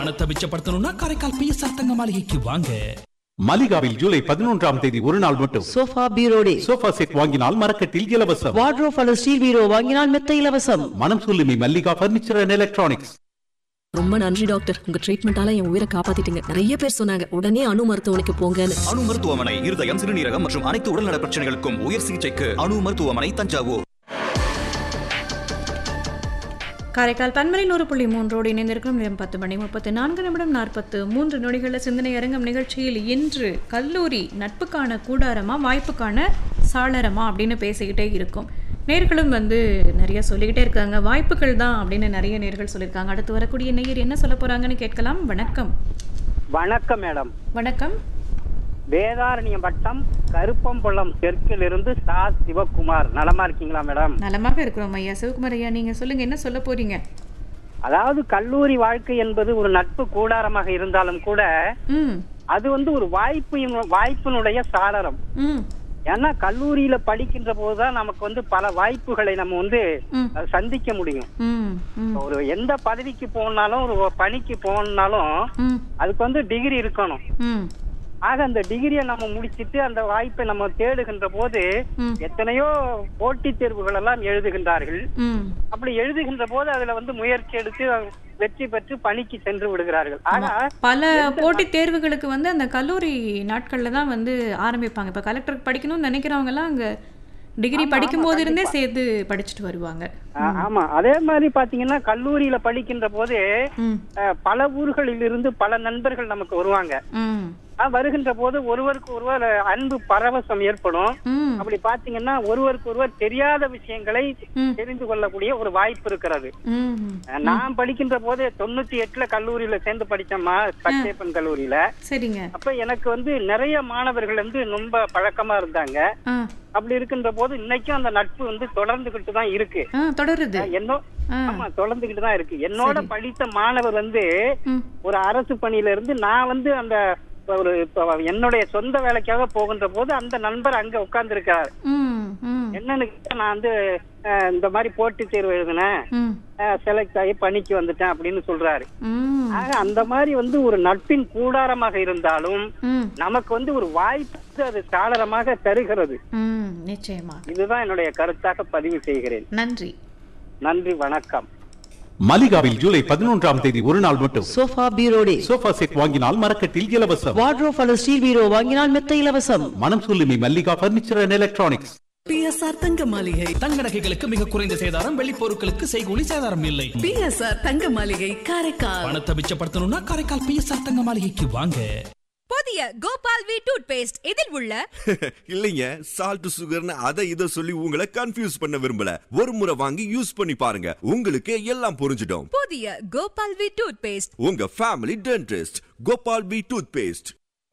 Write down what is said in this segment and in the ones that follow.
பணத்தை மிச்சப்படுத்தணும்னா காரைக்கால் பிஎஸ்ஆர் தங்க மாளிகைக்கு வாங்க மலிகாவில் ஜூலை பதினொன்றாம் தேதி ஒரு நாள் மட்டும் சோஃபா பீரோ டே சோஃபா செட் வாங்கினால் மரக்கட்டில் இலவசம் வார்ட்ரோப் அல்லது ஸ்டீல் பீரோ வாங்கினால் மெத்த இலவசம் மனம் சொல்லுமி மல்லிகா பர்னிச்சர் அண்ட் எலக்ட்ரானிக்ஸ் ரொம்ப நன்றி டாக்டர் உங்க ட்ரீட்மெண்டால என் உயிரை காப்பாத்திட்டீங்க நிறைய பேர் சொன்னாங்க உடனே அணு மருத்துவமனைக்கு போங்கன்னு அணு மருத்துவமனை இருதயம் சிறுநீரகம் மற்றும் அனைத்து உடல்நல பிரச்சனைகளுக்கும் உயர் சிகிச்சைக்கு அணு மருத்துவமனை தஞ்சாவூர் காரைக்கால் பன்மலை நூறு புள்ளி மூன்றோடு இணைந்திருக்கும் நேரம் பத்து மணி முப்பத்து நான்கு நிமிடம் நாற்பத்து மூன்று நொடிகளில் சிந்தனை அரங்கம் நிகழ்ச்சியில் இன்று கல்லூரி நட்புக்கான கூடாரமா வாய்ப்புக்கான சாளரமா அப்படின்னு பேசிக்கிட்டே இருக்கும் நேர்களும் வந்து நிறைய சொல்லிக்கிட்டே இருக்காங்க வாய்ப்புகள் தான் அப்படின்னு நிறைய நேர்கள் சொல்லியிருக்காங்க அடுத்து வரக்கூடிய நேயர் என்ன சொல்ல போறாங்கன்னு கேட்கலாம் வணக்கம் வணக்கம் மேடம் வணக்கம் வேதாரண்யம் வட்டம் கருப்பம்பள்ளம் தெற்கிலிருந்து சா சிவகுமார் நலமா இருக்கீங்களா மேடம் நலமாக இருக்கிறோம் ஐயா சிவகுமார் ஐயா நீங்க சொல்லுங்க என்ன சொல்ல போறீங்க அதாவது கல்லூரி வாழ்க்கை என்பது ஒரு நட்பு கூடாரமாக இருந்தாலும் கூட ம் அது வந்து ஒரு வாய்ப்பு வாய்ப்பினுடைய சாளரம் ம் ஏன்னா கல்லூரியில படிக்கின்ற போதுதான் நமக்கு வந்து பல வாய்ப்புகளை நம்ம வந்து ம். அஹ், சந்திக்க முடியும் ம் ம் ஒரு எந்த பதவிக்கு போனாலும் ஒரு பணிக்கு போனாலும் ம் அதுக்கு வந்து டிகிரி இருக்கணும் ம் ஆக அந்த டிகிரியை நம்ம முடிச்சிட்டு அந்த வாய்ப்பை நம்ம தேடுகின்ற போது ம். எத்தனையோ போட்டித் தேர்வுகள் எல்லாம் எழுதுகின்றார்கள் ம் அப்படி எழுதுகின்ற போது அதுல வந்து முயற்சி எடுத்து வெற்றி பெற்று பணிக்கு சென்று விடுகிறார்கள் ஆனா பல போட்டித் தேர்வுகளுக்கு வந்து அந்த கல்லூரி நாட்கள்ல தான் வந்து ஆரம்பிப்பாங்க இப்ப கலெக்டருக்கு படிக்கணும்னு நினைக்கிறவங்க எல்லாம் அங்க டிகிரி படிக்கும் போது இருந்தே சேர்த்து படிச்சுட்டு வருவாங்க ஆ, ஆமா அதே மாதிரி பாத்தீங்கன்னா கல்லூரியில படிக்கின்ற போது ம் அஹ், பல ஊர்களில் இருந்து பல நண்பர்கள் நமக்கு வருவாங்க ம் ஆ, வருகின்ற போது ஒருவருக்கு ஒருவர் அன்பு பரவசம் ஏற்படும் ம் அப்படி பாத்தீங்கன்னா ஒருவருக்கு ஒருவர் தெரியாத விஷயங்களை ம். தெரிந்து கொள்ளக்கூடிய ஒரு வாய்ப்பு இருக்கிறது ம் நான் படிக்கின்ற போது தொண்ணூத்தி எட்டுல கல்லூரியில சேர்ந்து படிச்சேம்மா சக்தேப்பன் கல்லூரியில சரிங்க அப்ப எனக்கு வந்து நிறைய மாணவர்கள் வந்து ரொம்ப பழக்கமா இருந்தாங்க ஆ அப்படி இருக்கின்ற போது இன்னைக்கும் அந்த நட்பு வந்து தொடர்ந்துகிட்டு தான் இருக்கு ஆ தொடருது என்னோ ஆ. ஆமா தொடர்ந்துகிட்டு தான் இருக்கு என்னோட படித்த மாணவர் வந்து ம் ஒரு அரசு பணியில இருந்து நான் வந்து அந்த ஒரு இப்ப என்னுடைய சொந்த வேலைக்காக போகின்ற போது அந்த நண்பர் அங்க உட்கார்ந்து இருக்கார் ம் ம் என்னன்னு கேட்டா, நான் வந்து அஹ், இந்த மாதிரி போட்டித் தேர்வு எழுதினேன் ம் செலக்ட் ஆகி பணிக்கு வந்துட்டேன் அப்படின்னு சொல்றாரு ம் ஆக அந்த மாதிரி வந்து ஒரு நட்பின் கூடாரமாக இருந்தாலும் ம் நமக்கு வந்து ஒரு வாய்ப்பு வந்து அது சாளரமாக தருகிறது ம் நிச்சயமா இதுதான் என்னுடைய கருத்தாக பதிவு செய்கிறேன் நன்றி நன்றி வணக்கம் மலிகாவில் ஜூலை பதினொன்றாம் தேதி ஒரு நாள் மட்டும் சோஃபா பீரோ டே சோஃபா செட் வாங்கினால் மரக்கட்டில் இலவசம் வார்ட்ரோப் அல்லது ஸ்டீல் பீரோ வாங்கினால் மெத்த இலவசம் மனம் சொல்லுமி Mallika furniture and electronics BSR Thanga Maligai தங்க நகைகளுக்கு மிக குறைந்த சேதாரம் வெள்ளி பொருட்களுக்கு செய்கூலி சேதாரம் இல்லை பிஎஸ்ஆர் தங்க மாளிகை காரைக்கால் பணத்தை மிச்சப்படுத்தணும்னா காரைக்கால் பிஎஸ்ஆர் தங்க மாளிகைக்கு வாங்க புதிய கோபால் வி டூத் பேஸ்ட் இதில் உள்ள இல்லைங்க சால்ட் சுகர்னு அதை இதை சொல்லி உங்களை கன்ஃபியூஸ் பண்ண விரும்பல ஒரு முறை வாங்கி யூஸ் பண்ணி பாருங்க உங்களுக்கு எல்லாம் புரிஞ்சிடும் புதிய கோபால் வி டூத் பேஸ்ட் உங்க family dentist Gopal P toothpaste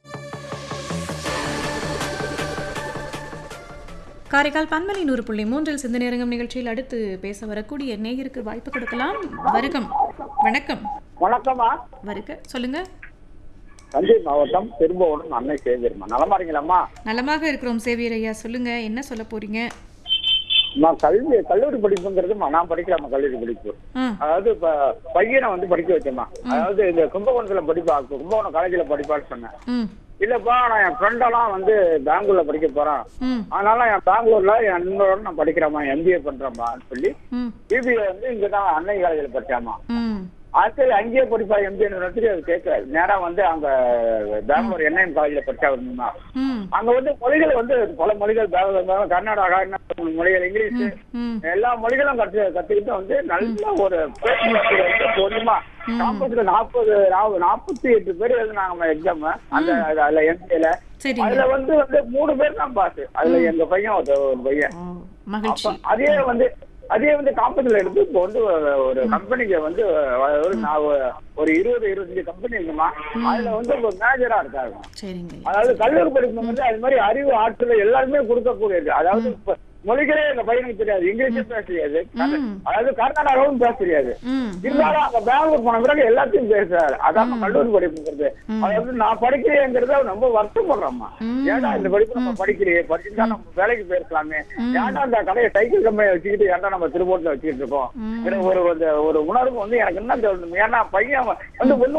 Karaikal பன்மலை நூறு புள்ளி மூன்றில் சிந்தனையரங்கம் நிகழ்ச்சியில் அடுத்து பேச வரக்கூடிய நேயருக்கு வாய்ப்பு கொடுக்கலாம் வருகம் வணக்கம் வணக்கம்மா வருக சொல்லுங்க தஞ்சை மாவட்டம் திரும்பவனம் அன்னை சேவியர்மா நலமா இருக்கீங்களாம்மா நலமாக இருக்கிறோம் சேவியர் ஐயா சொல்லுங்க என்ன சொல்ல போறீங்க நான் கல்வி கல்லூரி படிப்புங்கிறது நான் படிக்கலாமா கல்லூரி படிப்பு ம் அதாவது இப்ப பையனை வந்து படிக்க வச்சேம்மா அதாவது இந்த கும்பகோணத்துல படிப்பா கும்பகோணம் காலேஜ்ல படிப்பான்னு சொன்னேன் ம் இல்லப்பா நான் என் ஃப்ரெண்டெல்லாம் வந்து பெங்களூர்ல படிக்க போறேன் ம் அதனால என் பெங்களூர்ல என் நண்பரோட நான் படிக்கிறேம்மா எம்பிஏ பண்றேம்மான்னு சொல்லி ம் பிபிஏ வந்து இங்கதான் அன்னை காலேஜ்ல படிச்சாமா ம் அடுத்தது அங்கேயே படிப்பா எம்பிஏ அது கேட்கல நேரா வந்து அங்க பெங்களூர் என்ஐஎம் காலேஜ்ல படிச்சா வரணுமா ம் அங்க வந்து மொழிகள் வந்து பல மொழிகள் பேங்களூர் இருந்தாலும் கர்நாடகா என்ன மொழிகள் இங்கிலீஷ் ம் எல்லா மொழிகளும் கற்று கத்துக்கிட்டு வந்து நல்ல ஒரு பேச்சுவார்த்தை வந்து பொதுமா காம்பஸ்ல நாற்பது நாற்பத்தி எட்டு பேர் எழுதினாங்க எக்ஸாம் அந்த அதுல எம்பிஏல சரிங்க அதுல வந்து வந்து மூணு பேர் தான் பாஸ் அதுல எங்க பையன் ஒரு ஒரு பையன் ஓ மகிழ்ச்சி அப்ப அதே வந்து அதே வந்து காம்பஸ்ல எடுத்து இப்போ வந்து ஒரு- ஒரு கம்பெனிக்கு வந்து ஒரு நான் ஒரு- ஒரு இருபது இருபத்தஞ்சு கம்பெனி இருக்குமா அதுல வந்து ஒரு மேனேஜரா இருக்காங்க சரிங்க ஐயா. அதாவது கல்லூரி படிப்பு வந்து அது மாதிரி அறிவு ஆற்றல் எல்லாருமே கொடுக்கக்கூடியது அதாவது இப்ப மொழிகளே எங்க பையனுக்கு தெரியாது இங்கிலீஷும் பேச தெரியாது ம். அதாவது கர்நாடகாவும் பேச தெரியாது ம் இருந்தாலும் அங்க பெங்களூர் போன பிறகு எல்லாத்தையும் பேசுறாரு அதான் கல்லூரி படிப்புங்கிறது அதாவது நான் படிக்கிறேங்கிறத அவர் ரொம்ப வருத்தப்படுறோம்மா ஏன்டா இந்த படிப்பு நம்ம படிக்கிறே படிச்சுட்டா நம்ம வேலைக்கு போயிருக்கலாமே ஏன்டா இந்த கடையை சைக்கிள் கம்பெனியை வச்சுக்கிட்டு ஏன்டா நம்ம திருப்பூர்ல வச்சுக்கிட்டு இருக்கோம் எனக்கு ஒரு ஒரு- ஒரு உணர்வு வந்து எனக்கு என்ன தோணுது ஏன்னா பையன் வந்து ஒண்ணு